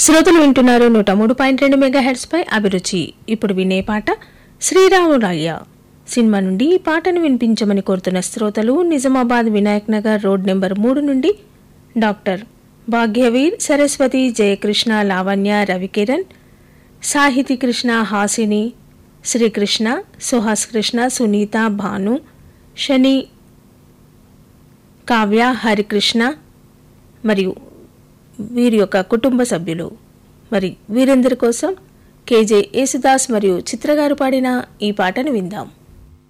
శ్రోతలు వింటున్నారు నూట మూడు పాయింట్ రెండు మెగా పై అభిరుచి ఇప్పుడు వినే పాట శ్రీరాములయ్య సినిమా నుండి ఈ పాటను వినిపించమని కోరుతున్న శ్రోతలు నిజామాబాద్ వినాయక్ నగర్ రోడ్ నెంబర్ మూడు నుండి డాక్టర్ భాగ్యవీర్ సరస్వతి జయకృష్ణ లావణ్య రవికిరణ్ సాహితీ కృష్ణ హాసిని శ్రీకృష్ణ సుహాస్ కృష్ణ సునీత భాను శని కావ్య హరికృష్ణ మరియు వీరి యొక్క కుటుంబ సభ్యులు మరి వీరందరి కోసం కేజే యేసుదాస్ మరియు చిత్రగారు పాడిన ఈ పాటను విందాం